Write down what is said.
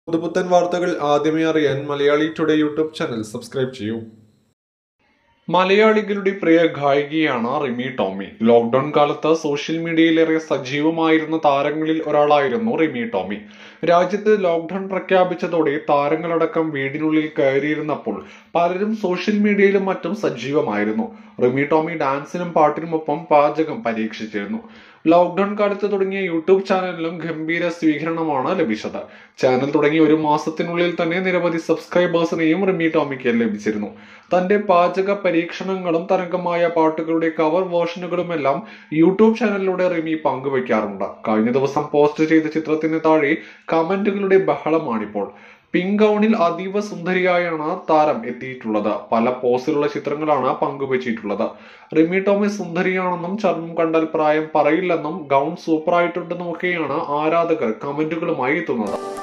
പുതുപുത്തൻ വാർത്തകൾ ആദ്യമേ അറിയാൻ Malayali today YouTube channel subscribe ചെയ്യൂ മലയാളികളുടെ പ്രിയ ഗായികയാണ് റിമി ടോമി ലോക്ക്ഡൌൺ കാലത്ത് സോഷ്യൽ മീഡിയയിലേറെ സജീവമായിരുന്ന താരങ്ങളിൽ ഒരാളായിരുന്നു റിമി ടോമി രാജ്യത്ത് ലോക്ക്ഡൌൺ പ്രഖ്യാപിച്ചതോടെ താരങ്ങളടക്കം വീടിനുള്ളിൽ കയറിയിരുന്നപ്പോൾ പലരും സോഷ്യൽ മീഡിയയിലും മറ്റും സജീവമായിരുന്നു റിമി ടോമി ഡാൻസിനും പാട്ടിനുമൊപ്പം പാചകം പരീക്ഷിച്ചിരുന്നു ലോക്ക്ഡൌൺ കാലത്ത് തുടങ്ങിയ യൂട്യൂബ് ചാനലിലും ഗംഭീര സ്വീകരണമാണ് ലഭിച്ചത് ചാനൽ തുടങ്ങി ഒരു മാസത്തിനുള്ളിൽ തന്നെ നിരവധി സബ്സ്ക്രൈബേഴ്സിനെയും റിമി ടോമിക്ക് ലഭിച്ചിരുന്നു തന്റെ പാചക പരീക്ഷണങ്ങളും തരംഗമായ പാട്ടുകളുടെ കവർ വേർഷനുകളുമെല്ലാം യൂട്യൂബ് ചാനലിലൂടെ റിമി പങ്കുവയ്ക്കാറുണ്ട് കഴിഞ്ഞ ദിവസം പോസ്റ്റ് ചെയ്ത ചിത്രത്തിന് താഴെ കമന്റുകളുടെ ബഹളമാണിപ്പോൾ പിങ്ക് ഗൗണിൽ അതീവ സുന്ദരിയായാണ് താരം എത്തിയിട്ടുള്ളത് പല പോസിലുള്ള ചിത്രങ്ങളാണ് പങ്കുവച്ചിട്ടുള്ളത് റിമി ടോമി സുന്ദരിയാണെന്നും ചർമ്മം കണ്ടാൽ പ്രായം പറയില്ലെന്നും ഗൗൺ സൂപ്പറായിട്ടുണ്ടെന്നും ഒക്കെയാണ് ആരാധകർ കമന്റുകളുമായി എത്തുന്നത്